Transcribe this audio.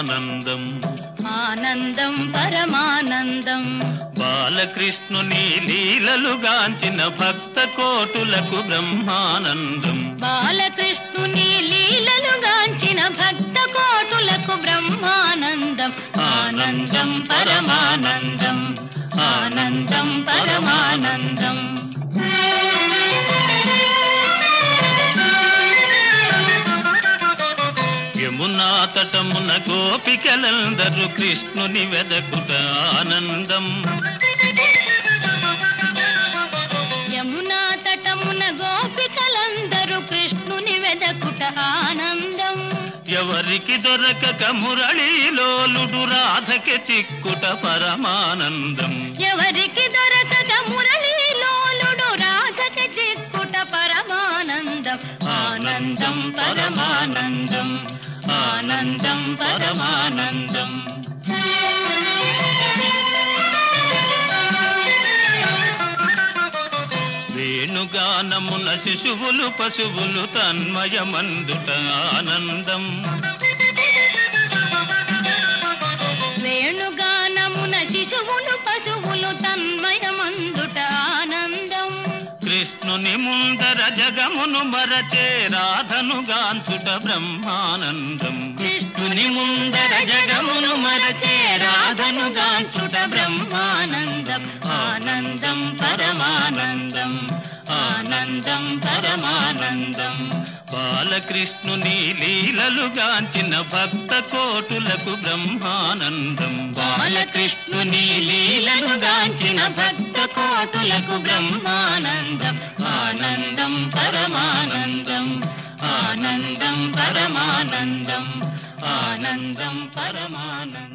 పరమానందం ఆనందం పరమానందం బాలకృష్ణుని లీలలు గాంచిన భక్త కోటులకు బ్రహ్మానందం బాలకృష్ణుని లీలలు గాంచిన భక్త కోటులకు బ్రహ్మానందం ఆనందం పరమానందం ఆనందం పరమానందం యమునా తటమున గోపికలందరూ కృష్ణుని వెదకుట ఆనందం యమునా తటమున గోపికలందరూ కృష్ణుని వెదకుట ఆనందం ఎవరికి దొరకక మురళీలోలుడు రాధకి చిక్కుట పరమానందం ఎవరికి దొరకక మురళీలోలుడు రాధకి చిక్కుట పరమానందం ఆనందం పరమానందం ఆనందం పరమానందం వేణుగానమున శిశువులు పశువులు తన్మయమందుట ఆనందం వేణుగానమున శిశువులు పశువులు తన్మయమందుట ఆనందం కృష్ణుని ముందర జగమును మరచే రాధను గాంచుట బ్రహ్మానందం కృష్ణుని ముందర జగమును మరచే రాధను గాంచుట బ్రహ్మానందం ఆనందం పరమానందం ఆనందం పరమానందం బాలకృష్ణుని లీలలు గాంచిన భక్త కోటులకు బ్రహ్మానందం బాలకృష్ణుని లీలను గాంచిన భక్త కోటులకు బ్రహ్మానందం ఆనందం పరమానందం ఆనందం పరమానందం ఆనందం పరమానందం